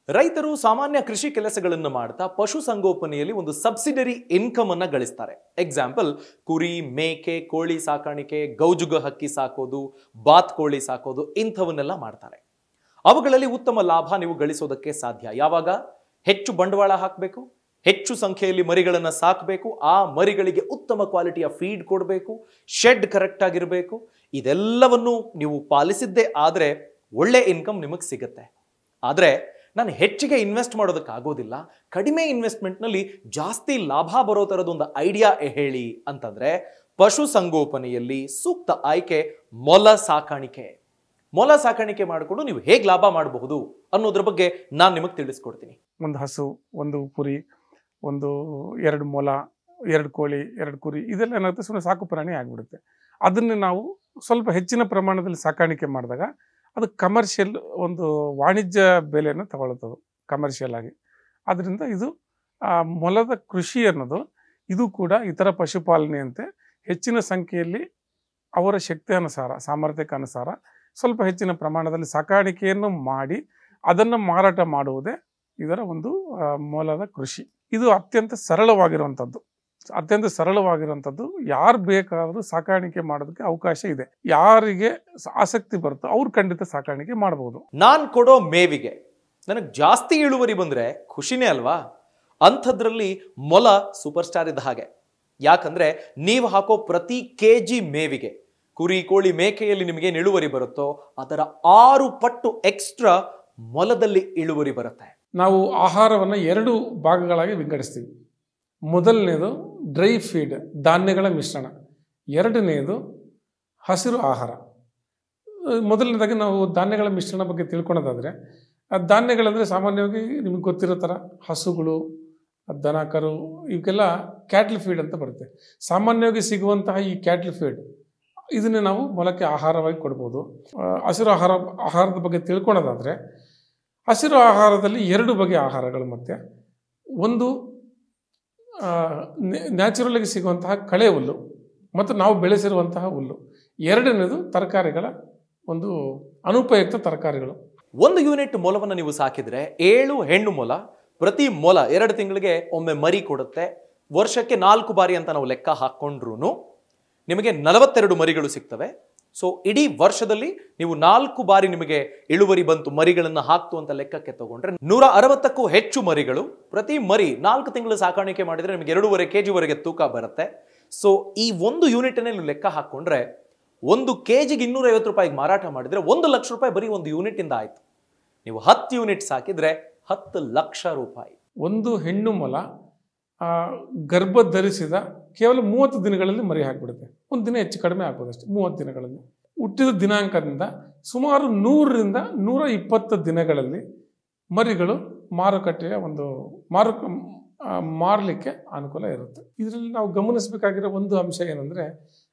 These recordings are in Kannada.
ರೈತರು ಸಾಮಾನ್ಯ ಕೃಷಿ ಕೆಲಸಗಳನ್ನು ಮಾಡ್ತಾ ಪಶು ಸಂಗೋಪನೆಯಲ್ಲಿ ಒಂದು ಸಬ್ಸಿಡರಿ ಇನ್ಕಮ್ ಅನ್ನ ಗಳಿಸ್ತಾರೆ ಎಕ್ಸಾಂಪಲ್ ಕುರಿ ಮೇಕೆ ಕೋಳಿ ಸಾಕಾಣಿಕೆ ಗೌಜುಗ ಹಕ್ಕಿ ಸಾಕೋದು ಬಾತ್ ಕೋಳಿ ಸಾಕೋದು ಇಂಥವನ್ನೆಲ್ಲ ಮಾಡ್ತಾರೆ ಅವುಗಳಲ್ಲಿ ಉತ್ತಮ ಲಾಭ ನೀವು ಗಳಿಸೋದಕ್ಕೆ ಸಾಧ್ಯ ಯಾವಾಗ ಹೆಚ್ಚು ಬಂಡವಾಳ ಹಾಕಬೇಕು ಹೆಚ್ಚು ಸಂಖ್ಯೆಯಲ್ಲಿ ಮರಿಗಳನ್ನು ಸಾಕಬೇಕು ಆ ಮರಿಗಳಿಗೆ ಉತ್ತಮ ಕ್ವಾಲಿಟಿಯ ಫೀಡ್ ಕೊಡಬೇಕು ಶೆಡ್ ಕರೆಕ್ಟ್ ಆಗಿರಬೇಕು ಇದೆಲ್ಲವನ್ನು ನೀವು ಪಾಲಿಸಿದ್ದೇ ಆದರೆ ಒಳ್ಳೆ ಇನ್ಕಮ್ ನಿಮಗೆ ಸಿಗುತ್ತೆ ಆದರೆ ನಾನು ಹೆಚ್ಚಿಗೆ ಇನ್ವೆಸ್ಟ್ ಮಾಡೋದಕ್ಕಾಗೋದಿಲ್ಲ ಕಡಿಮೆ ಇನ್ವೆಸ್ಟ್ಮೆಂಟ್ನಲ್ಲಿ ಜಾಸ್ತಿ ಲಾಭ ಬರೋ ಥರದೊಂದು ಐಡಿಯಾ ಹೇಳಿ ಅಂತಂದ್ರೆ ಪಶು ಸಂಗೋಪನೆಯಲ್ಲಿ ಸೂಕ್ತ ಆಯ್ಕೆ ಮೊಲ ಸಾಕಾಣಿಕೆ ಮೊಲ ಸಾಕಾಣಿಕೆ ಮಾಡಿಕೊಂಡು ನೀವು ಹೇಗೆ ಲಾಭ ಮಾಡಬಹುದು ಅನ್ನೋದ್ರ ಬಗ್ಗೆ ನಾನು ನಿಮಗೆ ತಿಳಿಸ್ಕೊಡ್ತೀನಿ ಒಂದು ಹಸು ಒಂದು ಕುರಿ ಒಂದು ಎರಡು ಮೊಲ ಎರಡು ಕೋಳಿ ಎರಡು ಕುರಿ ಇದೆಲ್ಲ ಏನಾಗುತ್ತೆ ಸುಮ್ಮನೆ ಸಾಕು ಪ್ರಾಣಿ ಆಗಿಬಿಡುತ್ತೆ ಅದನ್ನು ನಾವು ಸ್ವಲ್ಪ ಹೆಚ್ಚಿನ ಪ್ರಮಾಣದಲ್ಲಿ ಸಾಕಾಣಿಕೆ ಮಾಡಿದಾಗ ಅದು ಕಮರ್ಷಿಯಲ್ ಒಂದು ವಾಣಿಜ್ಯ ಬೆಲೆಯನ್ನು ತಗೊಳ್ತದೆ ಕಮರ್ಷಿಯಲ್ ಆಗಿ ಆದ್ದರಿಂದ ಇದು ಆ ಮೊಲದ ಕೃಷಿ ಅನ್ನೋದು ಇದು ಕೂಡ ಇತರ ಪಶುಪಾಲನೆಯಂತೆ ಹೆಚ್ಚಿನ ಸಂಖ್ಯೆಯಲ್ಲಿ ಅವರ ಶಕ್ತಿ ಅನುಸಾರ ಸಾಮರ್ಥ್ಯಕ್ಕೆ ಅನುಸಾರ ಸ್ವಲ್ಪ ಹೆಚ್ಚಿನ ಪ್ರಮಾಣದಲ್ಲಿ ಸಾಕಾಣಿಕೆಯನ್ನು ಮಾಡಿ ಅದನ್ನು ಮಾರಾಟ ಮಾಡುವುದೇ ಇದರ ಒಂದು ಆ, ಮೂಲದ ಕೃಷಿ ಇದು ಅತ್ಯಂತ ಸರಳವಾಗಿರುವಂಥದ್ದು ಅತ್ಯಂತ ಸರಳವಾಗಿರುವಂಥದ್ದು ಯಾರು ಬೇಕಾದರೂ ಸಾಕಾಣಿಕೆ ಮಾಡೋದಕ್ಕೆ ಅವಕಾಶ ಇದೆ ಯಾರಿಗೆ ಸ- ಆಸಕ್ತಿ ಬರುತ್ತೋ ಅವ್ರು ಖಂಡಿತ ಸಾಕಾಣಿಕೆ ಮಾಡಬಹುದು ನಾನು ಕೊಡೋ ಮೇವಿಗೆ ನನಗೆ ಜಾಸ್ತಿ ಇಳುವರಿ ಬಂದರೆ ಖುಷಿನೇ ಅಲ್ವಾ ಅಂಥದ್ರಲ್ಲಿ ಮೊಲ ಸೂಪರ್ ಸ್ಟಾರ್ ಇದ್ದ ಹಾಗೆ ಯಾಕಂದ್ರೆ ನೀವು ಹಾಕೋ ಪ್ರತಿ ಕೆ ಜಿ ಮೇವಿಗೆ ಕುರಿ ಕೋಳಿ ಮೇಕೆಯಲ್ಲಿ ನಿಮಗೇನು ಇಳುವರಿ ಬರುತ್ತೋ ಅದರ ಆರು ಪಟ್ಟು ಎಕ್ಸ್ಟ್ರಾ ಮೊಲದಲ್ಲಿ ಇಳುವರಿ ಬರುತ್ತೆ ನಾವು ಆಹಾರವನ್ನು ಎರಡು ಭಾಗಗಳಾಗಿ ವಿಂಗಡಿಸ್ತೀವಿ ಮೊದಲನೇದು ಡ್ರೈ ಫೀಡ್ ಧಾನ್ಯಗಳ ಮಿಶ್ರಣ ಎರಡನೆಯದು ಹಸಿರು ಆಹಾರ ಅಹ್ ಮೊದಲನೇದಾಗಿ ನಾವು ಧಾನ್ಯಗಳ ಮಿಶ್ರಣ ಬಗ್ಗೆ ತಿಳ್ಕೊಳೋದಾದರೆ ಆ ಧಾನ್ಯಗಳಂದರೆ ಸಾಮಾನ್ಯವಾಗಿ ನಿಮಗೆ ಗೊತ್ತಿರೋ ಥರ ಹಸುಗಳು ದನ ಕರು ಇವಕ್ಕೆಲ್ಲ ಕ್ಯಾಟ್ಲ್ ಫೀಡ್ ಅಂತ ಬರುತ್ತೆ ಸಾಮಾನ್ಯವಾಗಿ ಸಿಗುವಂತಹ ಈ ಕ್ಯಾಟ್ಲ್ ಫೀಡ್ ಇದನ್ನೇ ನಾವು ಮೊಲಕ್ಕೆ ಆಹಾರವಾಗಿ ಕೊಡ್ಬೋದು ಆ, ಹಸಿರು ಆಹಾರ ಆಹಾರದ ಬಗ್ಗೆ ತಿಳ್ಕೊಳೋದಾದರೆ ಹಸಿರು ಆಹಾರದಲ್ಲಿ ಎರಡು ಬಗೆಯ ಆಹಾರಗಳು ಮತ್ತೆ ಒಂದು ನ್ಯಾಚುರಲ್ ಆಗಿ ಸಿಗುವಂತಹ ಕಳೆ ಹುಲ್ಲು ಮತ್ತು ನಾವು ಬೆಳೆಸಿರುವಂತಹ ಹುಲ್ಲು ಎರಡನೇದು ತರಕಾರಿಗಳ ಒಂದು ಅನುಪಯುಕ್ತ ತರಕಾರಿಗಳು ಒಂದು ಯೂನಿಟ್ ಮೊಲವನ್ನು ನೀವು ಸಾಕಿದ್ರೆ ಏಳು ಹೆಣ್ಣು ಮೊಲ ಪ್ರತಿ ಮೊಲ ಎರಡು ತಿಂಗಳಿಗೆ ಒಮ್ಮೆ ಮರಿ ಕೊಡುತ್ತೆ ವರ್ಷಕ್ಕೆ ನಾಲ್ಕು ಬಾರಿ ಅಂತ ನಾವು ಲೆಕ್ಕ ಹಾಕ್ಕೊಂಡ್ರು ನಿಮಗೆ ನಲವತ್ತೆರಡು ಮರಿಗಳು ಸಿಗ್ತವೆ ಸೊ ಇಡೀ ವರ್ಷದಲ್ಲಿ ನೀವು ನಾಲ್ಕು ಬಾರಿ ನಿಮಗೆ ಇಳುವರಿ ಬಂತು ಮರಿಗಳನ್ನು ಹಾಕ್ತು ಅಂತ ಲೆಕ್ಕಕ್ಕೆ ತಗೊಂಡ್ರೆ ನೂರ ಅರವತ್ತಕ್ಕೂ ಹೆಚ್ಚು ಮರಿಗಳು ಪ್ರತಿ ಮರಿ ನಾಲ್ಕು ತಿಂಗಳು ಸಾಕಾಣಿಕೆ ಮಾಡಿದ್ರೆ ನಿಮಗೆ ಎರಡೂವರೆ ಕೆ ಜಿವರೆಗೆ ತೂಕ ಬರುತ್ತೆ ಸೊ ಈ ಒಂದು ಯೂನಿಟ್ನೇ ನೀವು ಲೆಕ್ಕ ಹಾಕ್ಕೊಂಡ್ರೆ ಒಂದು ಕೆ ಜಿಗೆ ಇನ್ನೂರೈವತ್ತು ರೂಪಾಯಿಗೆ ಮಾರಾಟ ಮಾಡಿದ್ರೆ ಒಂದು ಲಕ್ಷ ರೂಪಾಯಿ ಬರೀ ಒಂದು ಯೂನಿಟಿಂದ ಆಯ್ತು ನೀವು ಹತ್ತು ಯೂನಿಟ್ಸ್ ಹಾಕಿದ್ರೆ ಹತ್ತು ಲಕ್ಷ ರೂಪಾಯಿ ಒಂದು ಹೆಣ್ಣು ಮೊಲ ಆ, ಗರ್ಭ ಧರಿಸಿದ ಕೇವಲ ಮೂವತ್ತು ದಿನಗಳಲ್ಲಿ ಮರಿ ಹಾಕಿಬಿಡುತ್ತೆ ಒಂದು ದಿನ ಹೆಚ್ಚು ಕಡಿಮೆ ಆಗ್ಬೋದು ಅಷ್ಟೇ ಮೂವತ್ತು ದಿನಗಳಲ್ಲಿ ಹುಟ್ಟಿದ ದಿನಾಂಕದಿಂದ ಸುಮಾರು ನೂರರಿಂದ ನೂರ ಇಪ್ಪತ್ತು ದಿನಗಳಲ್ಲಿ ಮರಿಗಳು ಮಾರುಕಟ್ಟೆಯ ಒಂದು ಮಾರು ಆ, ಮಾರಲಿಕ್ಕೆ ಅನುಕೂಲ ಇರುತ್ತೆ ಇದರಲ್ಲಿ ನಾವು ಗಮನಿಸಬೇಕಾಗಿರೋ ಒಂದು ಅಂಶ ಏನಂದರೆ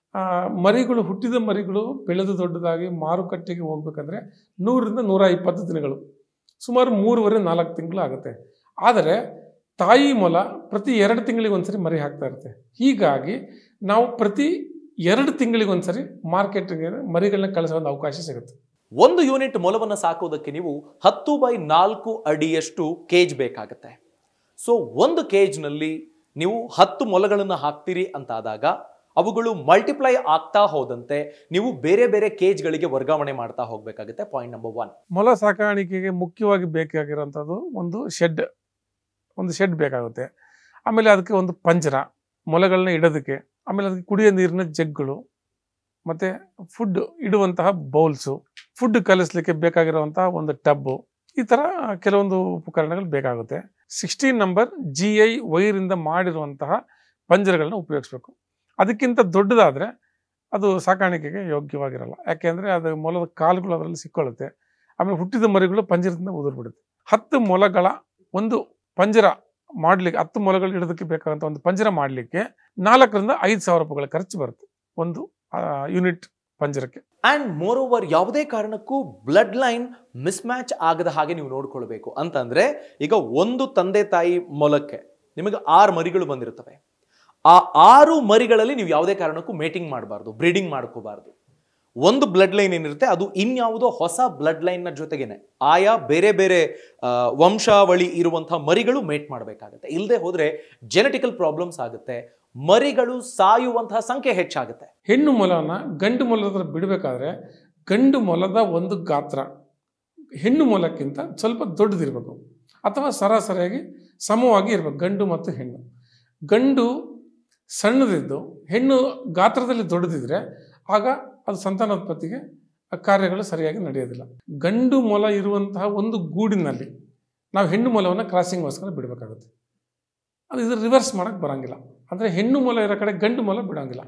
ಮರಿಗಳು ಹುಟ್ಟಿದ ಮರಿಗಳು ಬೆಳೆದು ದೊಡ್ಡದಾಗಿ ಮಾರುಕಟ್ಟೆಗೆ ಹೋಗ್ಬೇಕಂದ್ರೆ ನೂರರಿಂದ ನೂರ ಇಪ್ಪತ್ತು ದಿನಗಳು ಸುಮಾರು ಮೂರುವರೆ ನಾಲ್ಕು ತಿಂಗಳು ಆಗುತ್ತೆ ಆದರೆ ತಾಯಿ ಮೊಲ ಪ್ರತಿ ಎರಡು ತಿಂಗಳಿಗೆ ಒಂದ್ಸರಿ ಮರಿ ಹಾಕ್ತಾ ಇರುತ್ತೆ ಹೀಗಾಗಿ ನಾವು ಪ್ರತಿ ಎರಡು ತಿಂಗಳಿಗೆ ಒಂದ್ಸರಿ ಮಾರ್ಕೆಟ್ಗೆ ಮರಿಗಳನ್ನ ಕಳಿಸೋ ಒಂದು ಅವಕಾಶ ಸಿಗುತ್ತೆ ಒಂದು ಯೂನಿಟ್ ಮೊಲವನ್ನು ಸಾಕೋದಕ್ಕೆ ನೀವು ಹತ್ತು ಬೈ ನಾಲ್ಕು ಅಡಿಯಷ್ಟು ಕೇಜ್ ಬೇಕಾಗುತ್ತೆ ಸೊ ಒಂದು ಕೇಜ್ನಲ್ಲಿ ನೀವು ಹತ್ತು ಮೊಲಗಳನ್ನು ಹಾಕ್ತೀರಿ ಅಂತಾದಾಗ ಅವುಗಳು ಮಲ್ಟಿಪ್ಲೈ ಆಗ್ತಾ ಹೋದಂತೆ ನೀವು ಬೇರೆ ಬೇರೆ ಕೇಜ್ಗಳಿಗೆ ವರ್ಗಾವಣೆ ಮಾಡ್ತಾ ಹೋಗಬೇಕಾಗುತ್ತೆ ಪಾಯಿಂಟ್ ನಂಬರ್ ಒನ್ ಮೊಲ ಸಾಕಾಣಿಕೆಗೆ ಮುಖ್ಯವಾಗಿ ಬೇಕಾಗಿರೋಂಥದ್ದು ಒಂದು ಶೆಡ್ ಒಂದು ಶೆಡ್ ಬೇಕಾಗುತ್ತೆ ಆಮೇಲೆ ಅದಕ್ಕೆ ಒಂದು ಪಂಜರ ಮೊಲಗಳನ್ನ ಇಡೋದಕ್ಕೆ ಆಮೇಲೆ ಅದಕ್ಕೆ ಕುಡಿಯೋ ನೀರಿನ ಜಗ್ಗಳು ಮತ್ತು ಫುಡ್ ಇಡುವಂತಹ ಬೌಲ್ಸು ಫುಡ್ ಕಲಿಸ್ಲಿಕ್ಕೆ ಬೇಕಾಗಿರುವಂತಹ ಒಂದು ಟಬ್ಬು ಈ ಥರ ಕೆಲವೊಂದು ಉಪಕರಣಗಳು ಬೇಕಾಗುತ್ತೆ ಸಿಕ್ಸ್ಟೀನ್ ನಂಬರ್ ಜಿ ಐ ವೈರಿಂದ ಮಾಡಿರುವಂತಹ ಪಂಜರಗಳನ್ನ ಉಪಯೋಗಿಸ್ಬೇಕು ಅದಕ್ಕಿಂತ ದೊಡ್ಡದಾದರೆ ಅದು ಸಾಕಾಣಿಕೆಗೆ ಯೋಗ್ಯವಾಗಿರಲ್ಲ ಯಾಕೆಂದರೆ ಅದು ಮೊಲದ ಕಾಲುಗಳು ಅದರಲ್ಲಿ ಸಿಕ್ಕೊಳ್ಳುತ್ತೆ ಆಮೇಲೆ ಹುಟ್ಟಿದ ಮರಿಗಳು ಪಂಜರದಿಂದ ಉದುರ್ಬಿಡುತ್ತೆ ಹತ್ತು ಮೊಲಗಳ ಒಂದು ಪಂಜರ ಮಾಡಲಿಕ್ಕೆ ಹತ್ತು ಮೊಲಗಳು ಇಡೋದಕ್ಕೆ ಬೇಕಾದಂಥ ಒಂದು ಪಂಜರ ಮಾಡಲಿಕ್ಕೆ ನಾಲ್ಕರಿಂದ ಐದು ಸಾವಿರ ರೂಪಾಯಿಗಳ ಖರ್ಚು ಬರುತ್ತೆ ಒಂದು ಯೂನಿಟ್ ಪಂಜರಕ್ಕೆ ಅಂಡ್ ಮೋರ್ ಓವರ್ ಯಾವುದೇ ಕಾರಣಕ್ಕೂ ಬ್ಲಡ್ ಲೈನ್ ಮಿಸ್ ಮ್ಯಾಚ್ ಆಗದ ಹಾಗೆ ನೀವು ನೋಡ್ಕೊಳ್ಬೇಕು ಅಂತಂದ್ರೆ ಈಗ ಒಂದು ತಂದೆ ತಾಯಿ ಮೊಲಕ್ಕೆ ನಿಮಗೆ ಆರು ಮರಿಗಳು ಬಂದಿರುತ್ತವೆ ಆ ಆರು ಮರಿಗಳಲ್ಲಿ ನೀವು ಯಾವುದೇ ಕಾರಣಕ್ಕೂ ಮೇಟಿಂಗ್ ಮಾಡಬಾರ್ದು ಬ್ರೀಡಿಂಗ್ ಮಾಡ್ಕೋಬಾರ್ದು ಒಂದು ಬ್ಲಡ್ ಲೈನ್ ಏನಿರುತ್ತೆ ಅದು ಇನ್ಯಾವುದೋ ಹೊಸ ಬ್ಲಡ್ ಲೈನ್ನ ಜೊತೆಗೇನೆ ಆಯಾ ಬೇರೆ ಬೇರೆ ಆ, ವಂಶಾವಳಿ ಇರುವಂತಹ ಮರಿಗಳು ಮೇಟ್ ಮಾಡಬೇಕಾಗುತ್ತೆ ಇಲ್ಲದೆ ಹೋದ್ರೆ ಜೆನೆಟಿಕಲ್ ಪ್ರಾಬ್ಲಮ್ಸ್ ಆಗುತ್ತೆ ಮರಿಗಳು ಸಾಯುವಂತಹ ಸಂಖ್ಯೆ ಹೆಚ್ಚಾಗುತ್ತೆ ಹೆಣ್ಣು ಮೊಲನ ಗಂಡು ಮೊಲದ ಹತ್ರ ಬಿಡಬೇಕಾದ್ರೆ ಗಂಡು ಮೊಲದ ಒಂದು ಗಾತ್ರ ಹೆಣ್ಣು ಮೊಲಕ್ಕಿಂತ ಸ್ವಲ್ಪ ದೊಡ್ಡದಿರಬೇಕು ಅಥವಾ ಸರಾಸರಿಯಾಗಿ ಸಮವಾಗಿ ಇರಬೇಕು ಗಂಡು ಮತ್ತು ಹೆಣ್ಣು ಗಂಡು ಸಣ್ಣದಿದ್ದು ಹೆಣ್ಣು ಗಾತ್ರದಲ್ಲಿ ದೊಡ್ಡದಿದ್ರೆ ಆಗ ಅದು ಸಂತಾನೋತ್ಪತ್ತಿಗೆ ಆ ಕಾರ್ಯಗಳು ಸರಿಯಾಗಿ ನಡೆಯೋದಿಲ್ಲ ಗಂಡು ಮೊಲ ಇರುವಂತಹ ಒಂದು ಗೂಡಿನಲ್ಲಿ ನಾವು ಹೆಣ್ಣು ಮೊಲವನ್ನು ಕ್ರಾಸಿಂಗ್ಗೋಸ್ಕರ ಬಿಡಬೇಕಾಗುತ್ತೆ ಅದು ಇದು ರಿವರ್ಸ್ ಮಾಡೋಕ್ಕೆ ಬರೋಂಗಿಲ್ಲ ಅಂದರೆ ಹೆಣ್ಣು ಮೊಲ ಇರೋ ಕಡೆ ಗಂಡು ಮೊಲ ಬಿಡೋಂಗಿಲ್ಲ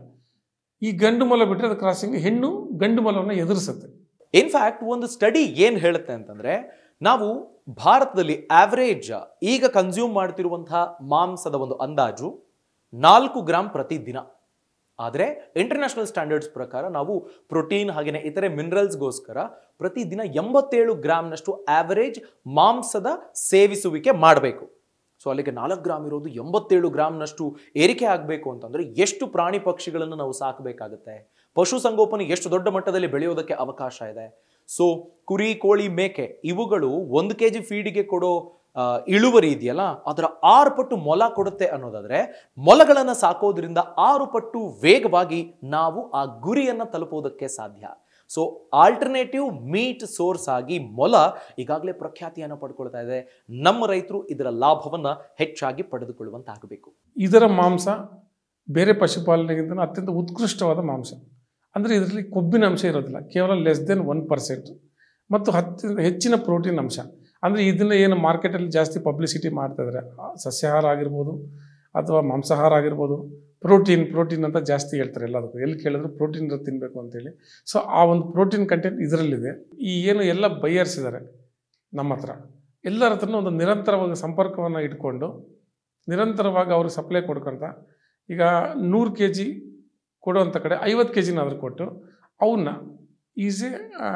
ಈ ಗಂಡು ಮೊಲ ಬಿಟ್ಟರೆ ಅದು ಕ್ರಾಸಿಂಗ್ ಹೆಣ್ಣು ಗಂಡು ಮೊಲವನ್ನು ಎದುರಿಸುತ್ತೆ ಇನ್ಫ್ಯಾಕ್ಟ್ ಒಂದು ಸ್ಟಡಿ ಏನ್ ಹೇಳುತ್ತೆ ಅಂತಂದ್ರೆ ನಾವು ಭಾರತದಲ್ಲಿ ಆವರೇಜ್ ಈಗ ಕನ್ಸ್ಯೂಮ್ ಮಾಡ್ತಿರುವಂತಹ ಮಾಂಸದ ಒಂದು ಅಂದಾಜು ನಾಲ್ಕು ಗ್ರಾಮ್ ಪ್ರತಿದಿನ ಆದರೆ ಇಂಟರ್ನ್ಯಾಷನಲ್ ಸ್ಟ್ಯಾಂಡರ್ಡ್ಸ್ ಪ್ರಕಾರ ನಾವು ಪ್ರೋಟೀನ್ ಹಾಗೆಯೇ ಇತರೆ ಮಿನರಲ್ಸ್ಗೋಸ್ಕರ ಪ್ರತಿದಿನ ಎಂಬತ್ತೇಳು ಗ್ರಾಮ್ನಷ್ಟು ಆವರೇಜ್ ಮಾಂಸದ ಸೇವಿಸುವಿಕೆ ಮಾಡಬೇಕು ಸೊ ಅಲ್ಲಿಗೆ ನಾಲ್ಕು ಗ್ರಾಮ್ ಇರೋದು ಎಂಬತ್ತೇಳು ಗ್ರಾಮ್ನಷ್ಟು ಏರಿಕೆ ಆಗಬೇಕು ಅಂತಂದ್ರೆ ಎಷ್ಟು ಪ್ರಾಣಿ ಪಕ್ಷಿಗಳನ್ನು ನಾವು ಸಾಕಬೇಕಾಗುತ್ತೆ ಪಶುಸಂಗೋಪನೆ ಎಷ್ಟು ದೊಡ್ಡ ಮಟ್ಟದಲ್ಲಿ ಬೆಳೆಯೋದಕ್ಕೆ ಅವಕಾಶ ಇದೆ ಸೊ ಕುರಿ ಕೋಳಿ ಮೇಕೆ ಇವುಗಳು ಒಂದು ಕೆ ಜಿ ಫೀಡಿಗೆ ಕೊಡೋ ಆ, ಇಳುವರಿ ಇದೆಯಲ್ಲ ಅದರ ಆರು ಪಟ್ಟು ಮೊಲ ಕೊಡುತ್ತೆ ಅನ್ನೋದಾದ್ರೆ ಮೊಲಗಳನ್ನು ಸಾಕೋದ್ರಿಂದ ಆರು ಪಟ್ಟು ವೇಗವಾಗಿ ನಾವು ಆ ಗುರಿಯನ್ನು ತಲುಪೋದಕ್ಕೆ ಸಾಧ್ಯ ಸೊ ಆಲ್ಟರ್ನೇಟಿವ್ ಮೀಟ್ ಸೋರ್ಸ್ ಆಗಿ ಮೊಲ ಈಗಾಗಲೇ ಪ್ರಖ್ಯಾತಿಯನ್ನು ಪಡ್ಕೊಳ್ತಾ ಇದೆ ನಮ್ಮ ರೈತರು ಇದರ ಲಾಭವನ್ನ ಹೆಚ್ಚಾಗಿ ಪಡೆದುಕೊಳ್ಳುವಂತಾಗಬೇಕು ಇದರ ಮಾಂಸ ಬೇರೆ ಪಶುಪಾಲನೆಗಿಂತ ಅತ್ಯಂತ ಉತ್ಕೃಷ್ಟವಾದ ಮಾಂಸ ಅಂದರೆ ಇದರಲ್ಲಿ ಕೊಬ್ಬಿನ ಅಂಶ ಇರೋದಿಲ್ಲ ಕೇವಲ ಲೆಸ್ ದೆನ್ ಒನ್ ಪರ್ಸೆಂಟ್ ಮತ್ತು ಹತ್ತು ಹೆಚ್ಚಿನ ಪ್ರೋಟೀನ್ ಅಂಶ ಅಂದರೆ ಇದನ್ನು ಏನು ಮಾರ್ಕೆಟಲ್ಲಿ ಜಾಸ್ತಿ ಪಬ್ಲಿಸಿಟಿ ಮಾಡ್ತಾ ಇದ್ದಾರೆ ಆ, ಸಸ್ಯಾಹಾರ ಆಗಿರ್ಬೋದು ಅಥವಾ ಮಾಂಸಾಹಾರ ಆಗಿರ್ಬೋದು ಪ್ರೋಟೀನ್ ಪ್ರೋಟೀನ್ ಅಂತ ಜಾಸ್ತಿ ಹೇಳ್ತಾರೆ ಎಲ್ಲದಕ್ಕೂ ಎಲ್ಲಿ ಕೇಳಿದ್ರು ಪ್ರೋಟೀನ್ ಇರೋದು ತಿನ್ನಬೇಕು ಅಂತೇಳಿ ಸೊ ಆ ಒಂದು ಪ್ರೋಟೀನ್ ಕಂಟೆಂಟ್ ಇದರಲ್ಲಿದೆ ಈ ಏನು ಎಲ್ಲ ಬೈಯರ್ಸ್ ಇದ್ದಾರೆ ನಮ್ಮ ಹತ್ರ ಎಲ್ಲರ ಹತ್ರನೂ ಒಂದು ನಿರಂತರವಾಗಿ ಸಂಪರ್ಕವನ್ನು ಇಟ್ಕೊಂಡು ನಿರಂತರವಾಗಿ ಅವ್ರಿಗೆ ಸಪ್ಲೈ ಕೊಡ್ಕೊಂತ ಈಗ ನೂರು ಕೆ ಜಿ ಕೊಡುವಂಥ ಕಡೆ ಐವತ್ತು ಕೆ ಜಿನಾದರೂ ಕೊಟ್ಟು ಅವನ್ನ ಈಸಿ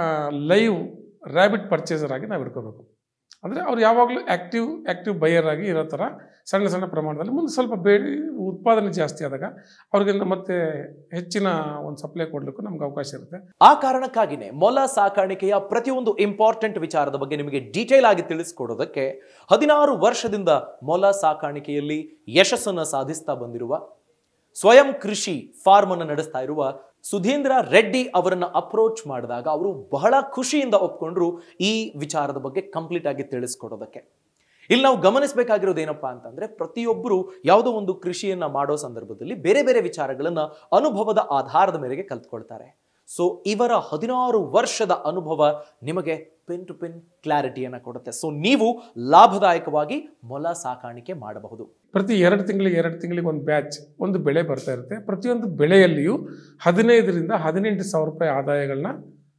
ಲೈವ್ ರ್ಯಾಬಿಟ್ ಪರ್ಚೇಸರ್ ಆಗಿ ನಾವು ಇಟ್ಕೋಬೇಕು ಅಂದರೆ ಅವ್ರು ಯಾವಾಗಲೂ ಆ್ಯಕ್ಟಿವ್ ಆ್ಯಕ್ಟಿವ್ ಬೈಯರ್ ಆಗಿ ಇರೋ ಥರ ಸಣ್ಣ ಸಣ್ಣ ಪ್ರಮಾಣದಲ್ಲಿ ಮುಂದೆ ಸ್ವಲ್ಪ ಬೇಡಿ ಉತ್ಪಾದನೆ ಜಾಸ್ತಿ ಆದಾಗ ಅವ್ರಿಗೆ ಮತ್ತೆ ಹೆಚ್ಚಿನ ಒಂದು ಸಪ್ಲೈ ಕೊಡಲಿಕ್ಕೂ ನಮ್ಗೆ ಅವಕಾಶ ಇರುತ್ತೆ ಆ ಕಾರಣಕ್ಕಾಗಿನೇ ಮೊಲ ಸಾಕಾಣಿಕೆಯ ಪ್ರತಿಯೊಂದು ಇಂಪಾರ್ಟೆಂಟ್ ವಿಚಾರದ ಬಗ್ಗೆ ನಿಮಗೆ ಡೀಟೇಲ್ ಆಗಿ ತಿಳಿಸ್ಕೊಡೋದಕ್ಕೆ ಹದಿನಾರು ವರ್ಷದಿಂದ ಮೊಲ ಸಾಕಾಣಿಕೆಯಲ್ಲಿ ಯಶಸ್ಸನ್ನು ಸಾಧಿಸ್ತಾ ಬಂದಿರುವ ಸ್ವಯಂ ಕೃಷಿ ಫಾರ್ಮ್ ಅನ್ನು ನಡೆಸ್ತಾ ಇರುವ ಸುಧೀಂದ್ರ ರೆಡ್ಡಿ ಅವರನ್ನ ಅಪ್ರೋಚ್ ಮಾಡಿದಾಗ ಅವರು ಬಹಳ ಖುಷಿಯಿಂದ ಒಪ್ಕೊಂಡ್ರು ಈ ವಿಚಾರದ ಬಗ್ಗೆ ಕಂಪ್ಲೀಟ್ ಆಗಿ ತಿಳಿಸ್ಕೊಡೋದಕ್ಕೆ ಇಲ್ಲಿ ನಾವು ಗಮನಿಸಬೇಕಾಗಿರೋದು ಏನಪ್ಪಾ ಅಂತಂದ್ರೆ ಪ್ರತಿಯೊಬ್ಬರು ಯಾವುದೋ ಒಂದು ಕೃಷಿಯನ್ನ ಮಾಡೋ ಸಂದರ್ಭದಲ್ಲಿ ಬೇರೆ ಬೇರೆ ವಿಚಾರಗಳನ್ನ ಅನುಭವದ ಆಧಾರದ ಮೇರೆಗೆ ಕಲ್ತ್ಕೊಳ್ತಾರೆ ಸೊ ಇವರ ಹದಿನಾರು ವರ್ಷದ ಅನುಭವ ನಿಮಗೆ ಪಿನ್ ಟು ಪಿನ್ ಕ್ಲಾರಿಟಿಯನ್ನು ಕೊಡುತ್ತೆ ಸೊ ನೀವು ಲಾಭದಾಯಕವಾಗಿ ಮೊಲ ಸಾಕಾಣಿಕೆ ಮಾಡಬಹುದು ಪ್ರತಿ ಎರಡು ತಿಂಗಳಿಗೆ ಎರಡು ತಿಂಗಳಿಗೆ ಒಂದು ಬ್ಯಾಚ್ ಒಂದು ಬೆಳೆ ಬರ್ತಾ ಇರುತ್ತೆ ಪ್ರತಿಯೊಂದು ಬೆಳೆಯಲ್ಲಿಯೂ ಹದಿನೈದರಿಂದ ಹದಿನೆಂಟು ಸಾವಿರ ರೂಪಾಯಿ ಆದಾಯಗಳನ್ನ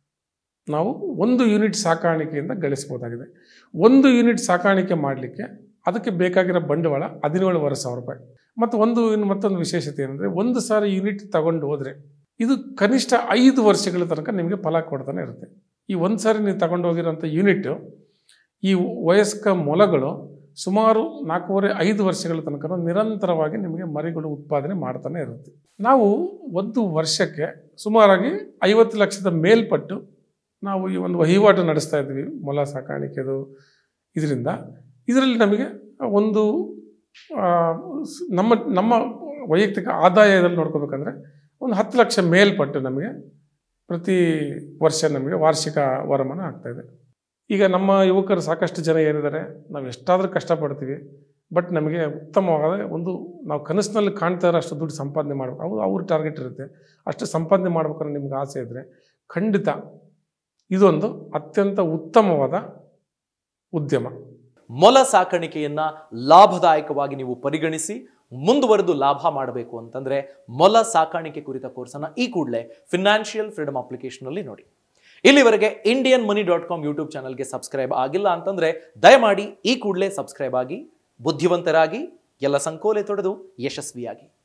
ನಾವು ಒಂದು ಯೂನಿಟ್ ಸಾಕಾಣಿಕೆಯಿಂದ ಗಳಿಸ್ಬೋದಾಗಿದೆ ಒಂದು ಯೂನಿಟ್ ಸಾಕಾಣಿಕೆ ಮಾಡಲಿಕ್ಕೆ ಅದಕ್ಕೆ ಬೇಕಾಗಿರೋ ಬಂಡವಾಳ ಹದಿನೇಳುವರೆ ಸಾವಿರ ರೂಪಾಯಿ ಮತ್ತು ಒಂದು ಇನ್ನು ಮತ್ತೊಂದು ವಿಶೇಷತೆ ಏನಂದರೆ ಒಂದು ಸಾರಿ ಯೂನಿಟ್ ತಗೊಂಡು ಹೋದರೆ ಇದು ಕನಿಷ್ಠ ಐದು ವರ್ಷಗಳ ತನಕ ನಿಮಗೆ ಫಲ ಕೊಡ್ತಾನೆ ಇರುತ್ತೆ ಈ ಒಂದು ಸಾರಿ ನೀವು ತಗೊಂಡು ಹೋಗಿರೋಂಥ ಯೂನಿಟ್ಟು ಈ ವಯಸ್ಕ ಮೊಲಗಳು ಸುಮಾರು ನಾಲ್ಕೂವರೆ ಐದು ವರ್ಷಗಳ ತನಕ ನಿರಂತರವಾಗಿ ನಿಮಗೆ ಮರಿಗಳು ಉತ್ಪಾದನೆ ಮಾಡ್ತಾನೆ ಇರುತ್ತೆ ನಾವು ಒಂದು ವರ್ಷಕ್ಕೆ ಸುಮಾರಾಗಿ ಐವತ್ತು ಲಕ್ಷದ ಮೇಲ್ಪಟ್ಟು ನಾವು ಈ ಒಂದು ವಹಿವಾಟು ನಡೆಸ್ತಾ ಇದ್ವಿ ಮೊಲ ಸಾಕಾಣಿಕೆದು ಇದರಿಂದ ಇದರಲ್ಲಿ ನಮಗೆ ಒಂದು ಆ, ಸ್- ನಮ್ಮ ನಮ್ಮ ವೈಯಕ್ತಿಕ ಆದಾಯದಲ್ಲಿ ನೋಡ್ಕೋಬೇಕಂದ್ರೆ ಒಂದು ಹತ್ತು ಲಕ್ಷ ಮೇಲ್ಪಟ್ಟು ನಮಗೆ ಪ್ರತಿ ವರ್ಷ ನಮಗೆ ವಾರ್ಷಿಕ ವರಮಾನ ಆಗ್ತಾಯಿದೆ ಈಗ ನಮ್ಮ ಯುವಕರು ಸಾಕಷ್ಟು ಜನ ಏನಿದ್ದಾರೆ ನಾವು ಎಷ್ಟಾದರೂ ಕಷ್ಟಪಡ್ತೀವಿ ಬಟ್ ನಮಗೆ ಉತ್ತಮವಾದ ಒಂದು ನಾವು ಕನಸಿನಲ್ಲಿ ಕಾಣ್ತಾ ಇರೋ ಅಷ್ಟು ದುಡ್ಡು ಸಂಪಾದನೆ ಮಾಡಬೇಕು ಅವ್ರು ಅವ್ರ ಟಾರ್ಗೆಟ್ ಇರುತ್ತೆ ಅಷ್ಟು ಸಂಪಾದನೆ ಮಾಡ್ಬೇಕಾದ್ರೆ ನಿಮ್ಗೆ ಆಸೆ ಇದ್ದರೆ ಖಂಡಿತ ಇದೊಂದು ಅತ್ಯಂತ ಉತ್ತಮವಾದ ಉದ್ಯಮ ಮೊಲ ಸಾಕಾಣಿಕೆಯನ್ನ ಲಾಭದಾಯಕವಾಗಿ ನೀವು ಪರಿಗಣಿಸಿ ಮುಂದುವರೆದು ಲಾಭ ಮಾಡಬೇಕು ಅಂತಂದ್ರೆ ಮೊಲ ಸಾಕಾಣಿಕೆ ಕುರಿತ ಕೋರ್ಸನ್ನ ಈ ಕೂಡಲೇ ಫಿನಾನ್ಷಿಯಲ್ ಫ್ರೀಡಮ್ ಅಪ್ಲಿಕೇಶನ್ ಅಲ್ಲಿ ನೋಡಿ ಇಲ್ಲಿವರೆಗೆ Indian money dot com YouTube ಚಾನಲ್ಗೆ ಸಬ್ಸ್ಕ್ರೈಬ್ ಆಗಿಲ್ಲ ಅಂತಂದ್ರೆ ದಯಮಾಡಿ ಈ ಕೂಡಲೇ ಸಬ್ಸ್ಕ್ರೈಬ್ ಆಗಿ ಬುದ್ಧಿವಂತರಾಗಿ ಎಲ್ಲ ಸಂಕೋಲೆ ತೊಡೆದು ಯಶಸ್ವಿಯಾಗಿ